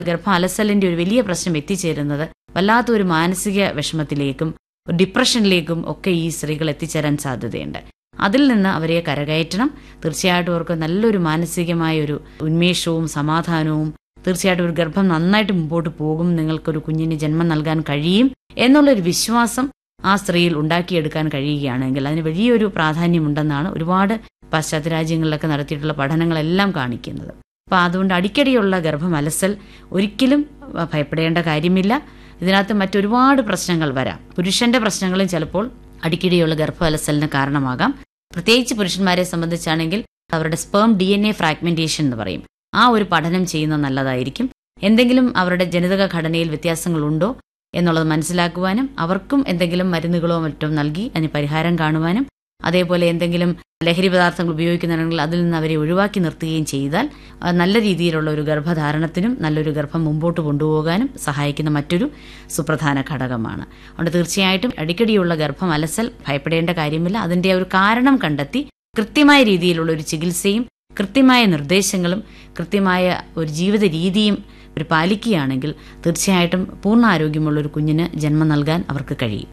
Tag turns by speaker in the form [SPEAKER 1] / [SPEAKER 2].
[SPEAKER 1] ഗർഭം അലസലിന്റെ ഒരു വലിയ പ്രശ്നം എത്തിച്ചേരുന്നത് വല്ലാത്തൊരു മാനസിക വിഷമത്തിലേക്കും ഡിപ്രഷനിലേക്കും ഒക്കെ ഈ സ്ത്രീകൾ എത്തിച്ചേരാൻ സാധ്യതയുണ്ട് അതിൽ നിന്ന് അവരെ കരകയറ്റണം തീർച്ചയായിട്ടും അവർക്ക് നല്ലൊരു മാനസികമായ ഒരു ഉന്മേഷവും സമാധാനവും തീർച്ചയായിട്ടും ഒരു ഗർഭം നന്നായിട്ട് മുമ്പോട്ട് പോകും നിങ്ങൾക്കൊരു കുഞ്ഞിന് ജന്മം നൽകാൻ കഴിയും എന്നുള്ളൊരു വിശ്വാസം ആ സ്ത്രീയിൽ ഉണ്ടാക്കിയെടുക്കാൻ കഴിയുകയാണെങ്കിൽ അതിന് വലിയൊരു പ്രാധാന്യമുണ്ടെന്നാണ് ഒരുപാട് പാശ്ചാത്യ രാജ്യങ്ങളിലൊക്കെ നടത്തിയിട്ടുള്ള പഠനങ്ങളെല്ലാം കാണിക്കുന്നത് അപ്പോൾ അതുകൊണ്ട് അടിക്കടിയുള്ള ഗർഭം അലസൽ ഒരിക്കലും ഭയപ്പെടേണ്ട കാര്യമില്ല ഇതിനകത്ത് മറ്റൊരുപാട് പ്രശ്നങ്ങൾ വരാം പുരുഷന്റെ പ്രശ്നങ്ങളും ചിലപ്പോൾ അടിക്കടിയുള്ള ഗർഭ അലസലിന് കാരണമാകാം പ്രത്യേകിച്ച് പുരുഷന്മാരെ സംബന്ധിച്ചാണെങ്കിൽ അവരുടെ sperm D N A fragmentation എന്ന് പറയും ആ ഒരു പഠനം ചെയ്യുന്നത് നല്ലതായിരിക്കും എന്തെങ്കിലും അവരുടെ ജനിതക ഘടനയിൽ വ്യത്യാസങ്ങളുണ്ടോ എന്നുള്ളത് മനസ്സിലാക്കുവാനും അവർക്കും എന്തെങ്കിലും മരുന്നുകളോ മറ്റോ നൽകി അതിന് പരിഹാരം കാണുവാനും അതേപോലെ എന്തെങ്കിലും ലഹരി പദാർത്ഥങ്ങൾ ഉപയോഗിക്കുന്നുണ്ടെങ്കിൽ അതിൽ നിന്ന് അവരെ ഒഴിവാക്കി നിർത്തുകയും ചെയ്താൽ അത് നല്ല രീതിയിലുള്ള ഒരു ഗർഭധാരണത്തിനും നല്ലൊരു ഗർഭം മുമ്പോട്ട് കൊണ്ടുപോകാനും സഹായിക്കുന്ന മറ്റൊരു സുപ്രധാന ഘടകമാണ് അതുകൊണ്ട് തീർച്ചയായിട്ടും അടിക്കടിയുള്ള ഗർഭം അലസൽ ഭയപ്പെടേണ്ട കാര്യമില്ല അതിന്റെ ഒരു കാരണം കണ്ടെത്തി കൃത്യമായ രീതിയിലുള്ള ഒരു ചികിത്സയും കൃത്യമായ നിർദ്ദേശങ്ങളും കൃത്യമായ ഒരു ജീവിത രീതിയും ഒരു പാലിക്കുകയാണെങ്കിൽ തീർച്ചയായിട്ടും പൂർണ്ണ ആരോഗ്യമുള്ള ഒരു കുഞ്ഞിന് ജന്മം നൽകാൻ അവർക്ക് കഴിയും